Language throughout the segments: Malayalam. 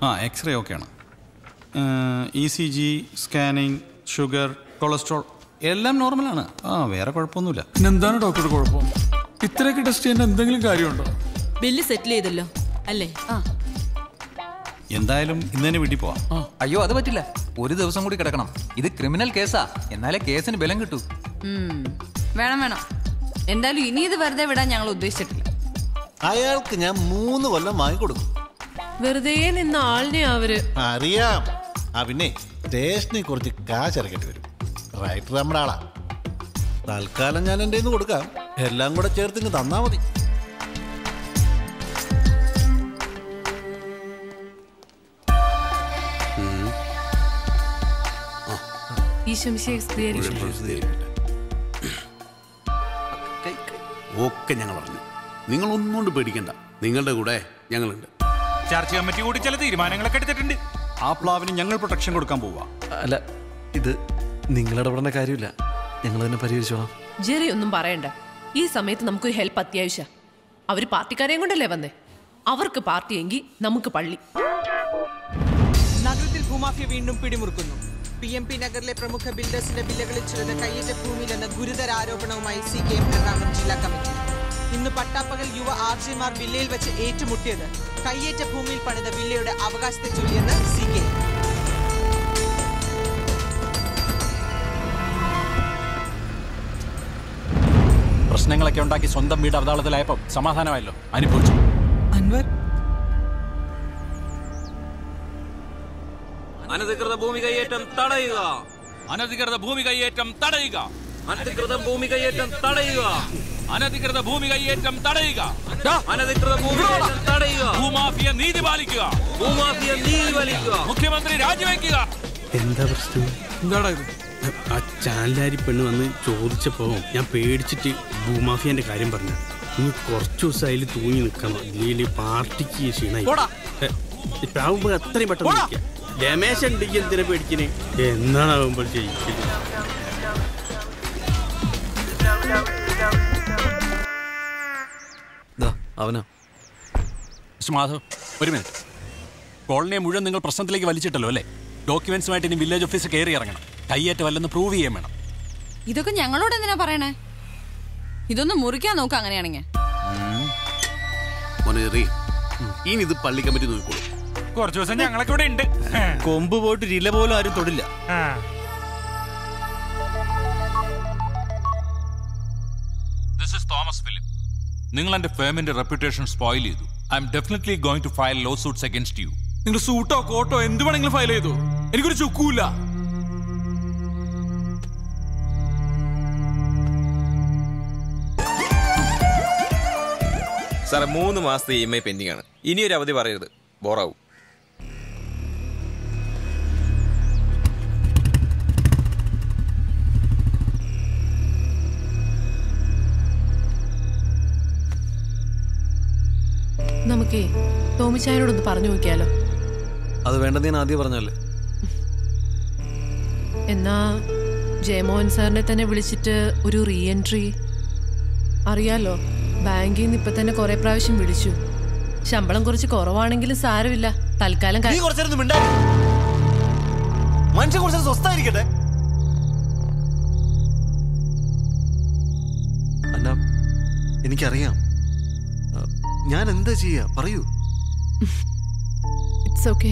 ആ എക്സ്റേ ഓക്കെയാണ് E C G scanning sugar cholesterol എല്ലാം നോർമലാണ് ആ വേറെ കുഴപ്പമൊന്നുമില്ല എന്താണ് ഡോക്ടറുടെ കുഴപ്പം ഇത്രയൊക്കെ ടെസ്റ്റ് ചെയ്യേണ്ട എന്തെങ്കിലും കാര്യമുണ്ടോ ബില്ല് സെറ്റിൽ ചെയ്തല്ലോ അല്ലേ ആ എന്തായാലും ഇന്ന് തന്നെ വീട്ടിൽ പോവാം അയ്യോ അത് പറ്റില്ല ഒരു ദിവസം കൂടി കിടക്കണം ഇത് ക്രിമിനൽ കേസാ എന്നാലേ കേസിന് ബലം കിട്ടൂ ഉം. വേണം വേണം എന്തായാലും ഇനി ഇത് വെറുതെ വിടാൻ ഞങ്ങൾ ഉദ്ദേശിച്ചിട്ടില്ല അയാൾക്ക് ഞാൻ മൂന്ന് കൊല്ലം വാങ്ങിക്കൊടുക്കും വെറുതെ നിന്ന ആളിനെ അവര് അറിയാം ആ പിന്നെ സ്റ്റേഷനിൽ കുറച്ച് കാശ് ഇറക്കേണ്ടി വരും റൈറ്റർ നമ്മുടെ ആളാ തൽക്കാലം ഞാൻ എൻ്റെ നിന്ന് കൊടുക്കാം എല്ലാം കൂടെ ചേർത്ത് ഇങ്ങ് തന്നാ മതി ഈശംശയെ സ്ഥിരീകരിച്ചു ഒക്കെ ഞങ്ങൾ അറിഞ്ഞു നിങ്ങൾ ഒന്നുകൊണ്ട് പേടിക്കണ്ട നിങ്ങളുടെ കൂടെ ഞങ്ങളുണ്ട് ചർച്ച കമ്മിറ്റി കൂടി ചില തീരുമാനങ്ങളൊക്കെ എടുത്തിട്ടുണ്ട് ആ പ്ലാവിന് ഞങ്ങൾ പ്രൊട്ടക്ഷൻ കൊടുക്കാൻ പോവാ അല്ല ഇത് നിങ്ങളിടപെടേണ്ട കാര്യമില്ല ഞങ്ങൾ തന്നെ പരിഹരിച്ചോളാം ജെറി ഒന്നും പറയണ്ട ഈ സമയത്ത് നമുക്കൊരു ഹെൽപ്പ് അത്യാവശ്യ അവര് പാർട്ടിക്കാരെയും കൊണ്ടല്ലേ വന്നേ അവർക്ക് പാർട്ടിയെങ്കിൽ നമുക്ക് പള്ളി നഗരത്തിൽ ഭൂമാഫിയ വീണ്ടും പിടിമുറുക്കുന്നു പി എം പി നഗറിലെ പ്രമുഖ ബിൽഡേഴ്സിന്റെ വില്ലകളിൽ ചിലത് കയ്യേറ്റ ഭൂമിയിലെന്ന ഗുരുതര ആരോപണവുമായി സി കെ എം എറണാകുളം ജില്ലാ കമ്മിറ്റി ഇന്ന് പട്ടാപ്പകൽ യുവ ആർജിമാർ വില്ലയിൽ വെച്ച് ഏറ്റുമുട്ടിയത് കയ്യേറ്റ ഭൂമിയിൽ പണിത വില്ലയുടെ അവകാശത്തെ ചൊല്ലിയെന്ന് സി കെ എം പ്രശ്നങ്ങളൊക്കെ ഉണ്ടാക്കി സ്വന്തം വീട് അവതാളത്തിലായപ്പോൾ സമാധാനമായല്ലോ അനുഭവിച്ചു അൻവർ അനധികൃത ഭൂമി കൈയേറ്റം തടയുക അനധികൃത ഭൂമി കൈയേറ്റം തടയുക അനധികൃത ഭൂമി കൈയേറ്റം തടയുക അനധികൃത ഭൂമി കൈയേറ്റം തടയുക അനധികൃത ഭൂമി കൈയേറ്റം തടയുക ഭൂമാഫിയ നീതി പാലിക്കുക ഭൂമാഫിയ നീതി വലിക്കുക മുഖ്യമന്ത്രി രാജിവെക്കുക എന്താ പ്രശ്നം എന്താടാ ഇത് ആ ചാനലാരി പെണ്ണ് വന്ന് ചോദിച്ചപ്പോ ഞാൻ പേടിച്ചിട്ട് ഭൂമാഫിയന്റെ കാര്യം പറഞ്ഞു നീ കുറച്ചു ദിവസം അതിൽ തൂങ്ങി നിൽക്കണം ഇല്ലെങ്കിൽ പാർട്ടിക്ക് ക്ഷീണായി ഏ, ഇപ്പൊ ആവുമ്പോ എത്രയും പെട്ടെന്ന് ഇരിക്കാം. രമേശ് ഉണ്ടെങ്കിൽ എന്തിനാ പേടിക്കണേ എന്നാണ് ആവുമ്പോൾ ചെയ്യിക്കുന്നത് ദാ, അവനാ മിസ്റ്റർ മാധവ് ഒരു മിനിറ്റ് കോളനിയെ മുഴുവൻ നിങ്ങൾ പ്രശ്നത്തിലേക്ക് വലിച്ചിട്ടല്ലോ അല്ലേ ഡോക്യുമെന്റ്സുമായിട്ട് ഇനി വില്ലേജ് ഓഫീസ് കയറി ഇറങ്ങണം കയ്യേറ്റമല്ലെന്ന് പ്രൂവ് ചെയ്യാൻ വേണം ഇതൊക്കെ ഞങ്ങളോട് എന്തിനാ പറയണേ ഇതൊന്ന് മുറിക്കാൻ നോക്കാം അങ്ങനെയാണെങ്കിൽ മോനേറി ഇനി ഇത് പള്ളി കമ്മിറ്റി നോക്കിക്കോളൂ കുറച്ചു ദിവസം ഞങ്ങളൊക്കെ ഇവിടെ ഉണ്ട് കൊമ്പ് പോയിട്ട് ഇല പോലും ആരും തൊടില്ല ആ. ദിസ് ഇസ് തോമസ് ഫിലിപ്പ് നിങ്ങൾ എന്റെ ഫേമിന്റെ റെപ്യൂട്ടേഷൻ സ്പോയിൽ ചെയ്തു I'm definitely going to file lawsuits against you നിങ്ങൾ സൂട്ടോ കോട്ടോ എന്ത് വേണമെങ്കിലും ഫയൽ ചെയ്തു എനിക്കൊരു ചുക്കൂല്ല സാറേ മൂന്ന് മാസത്തെ ഇ എം ഐ പെൻഡിംഗ് ആണ് ഇനിയൊരു അവധി പറയരുത് ബോറാവും നമുക്കേ ടോമിച്ചായനോടൊന്ന് പറഞ്ഞു നോക്കിയാലോ അത് വേണ്ടെന്ന് ഞാൻ ആദ്യം പറഞ്ഞല്ലേ എന്നാ ജയമോഹൻ സാറിനെ തന്നെ വിളിച്ചിട്ട് ഒരു റീ എൻട്രി അറിയാലോ ബാങ്കിൽ നിന്ന് ഇപ്പൊ തന്നെ കുറെ പ്രാവശ്യം വിളിച്ചു ശമ്പളം കുറച്ച് കുറവാണെങ്കിലും സാരമില്ല തൽക്കാലം നീ ക- കുറച്ചേരം മിണ്ടാ മനുഷ്യൻ കുറച്ച് സ്വസ്ഥായിരിക്കട്ടെ അന്ന എനിക്കറിയാം ആ, ഞാൻ എന്താ ചെയ്യാ പറയൂ ഇറ്റ്സ് ഓക്കെ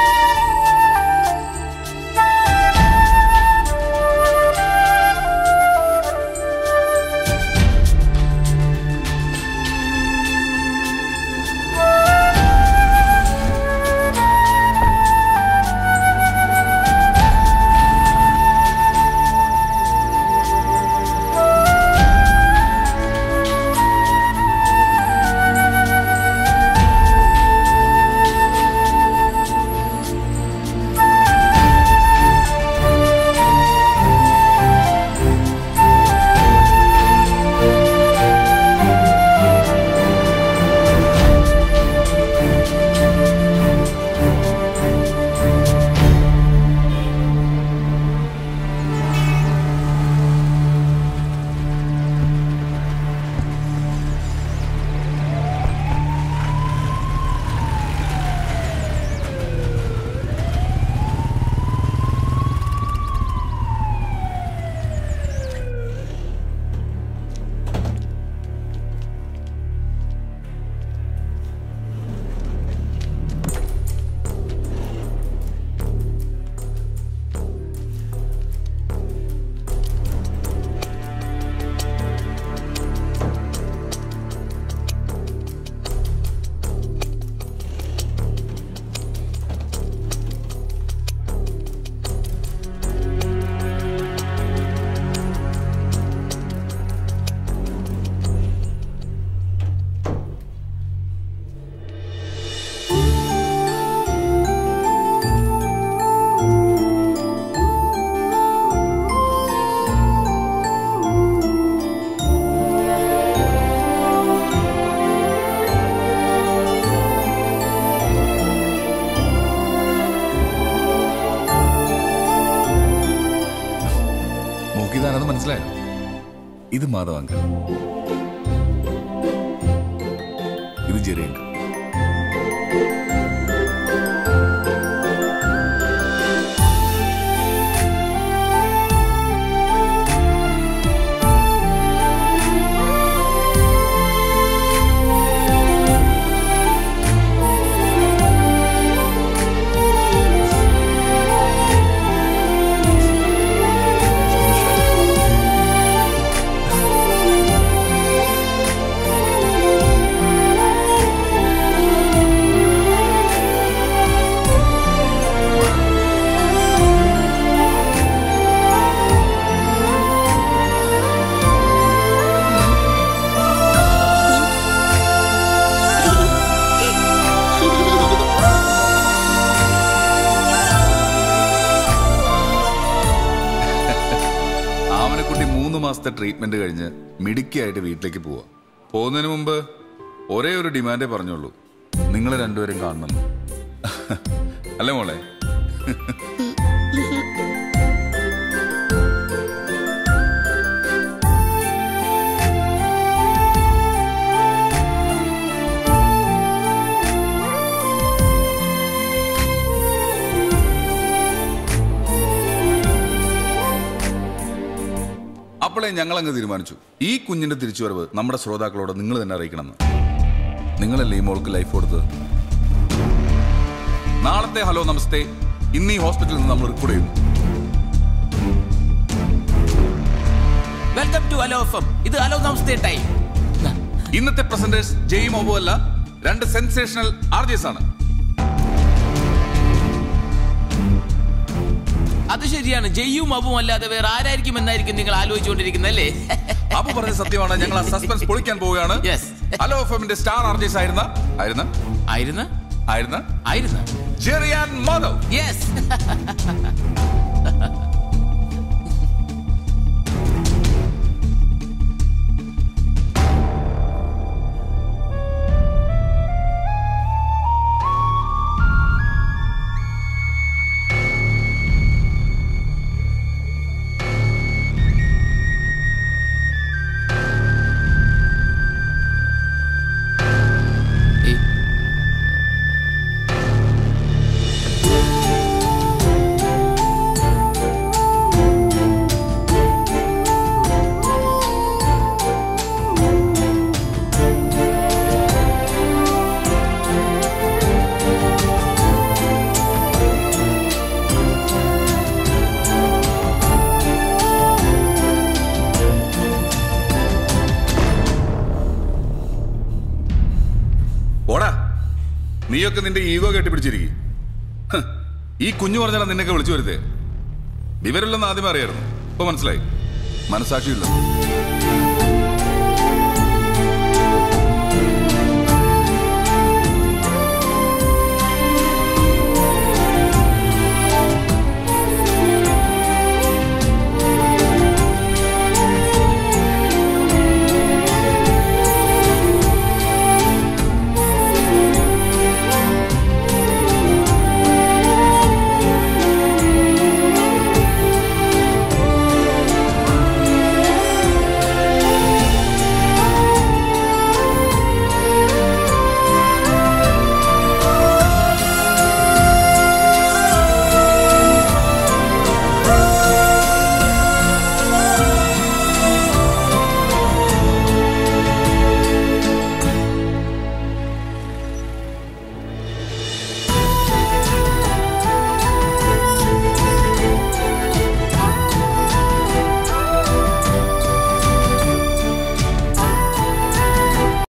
ആ ഇത് മാധവ് അങ്കിൾ ഇത് ജെറി അങ്കിൾ ആമനക്കുട്ടി മൂന്ന് മാസത്തെ ട്രീറ്റ്മെന്റ് കഴിഞ്ഞ് മിടുക്കിയായിട്ട് വീട്ടിലേക്ക് പോവാ പോകുന്നതിന് മുമ്പ് ഒരേ ഒരു ഡിമാൻഡേ പറഞ്ഞുള്ളൂ നിങ്ങൾ രണ്ടുപേരും കാണണം അല്ലേ മോളെ അപ്പോഴേ ഞങ്ങൾ അങ്ങ് തീരുമാനിച്ചു ഈ കുഞ്ഞിന്റെ തിരിച്ചുവരവ് നമ്മുടെ ശ്രോതാക്കളോട് നിങ്ങൾ തന്നെ അറിയിക്കണമെന്ന് നിങ്ങളല്ലേ ഈ മോൾക്ക് ലൈഫ് കൊടുത്തത് നാളത്തെ ഹലോ നമസ്തേ ഇന്ന് ഈ ഹോസ്പിറ്റലിൽ നിന്ന് നമ്മൾ റിക്രൂട്ട് ചെയ്യുന്നു വെൽക്കം ടു അലോഫം ഇത് അലോ നമസ്തേ ടൈം ഇന്നത്തെ പ്രസന്റേഴ്സ് ജയ് മോബോ അല്ല രണ്ട് സെൻസേഷണൽ ആർജേസ് ആണ് അത് ശരിയാണ് ജയ്യും അബും അല്ലാതെ വേറെ ആരായിരിക്കും എന്നായിരിക്കും നിങ്ങൾ ആലോചിച്ചുകൊണ്ടിരിക്കുന്നത് അല്ലേ അപ്പൊ പറഞ്ഞ സത്യമാണ് ഞങ്ങൾ ആ സസ്പെൻസ് പൊളിക്കാൻ പോവുകയാണ് ഹലോ എഫിന്റെ സ്റ്റാർ ആർജേസ് ആയിരുന്ന ആയിരുന്ന ആയിരുന്ന ആയിരുന്ന ആയിരുന്ന ജെറിയാൻ മാധവ് യെസ് ഓടാ നീയൊക്കെ നിന്റെ ഈഗോ കെട്ടിപ്പിടിച്ചിരിക്കും ഹ്, ഈ കുഞ്ഞു പറഞ്ഞാൽ നിന്നൊക്കെ വിളിച്ചു വരുത്തേ വിവരമില്ലെന്ന് ആദ്യമേ അറിയായിരുന്നു ഇപ്പൊ മനസ്സിലായി മനസാക്ഷിയില്ല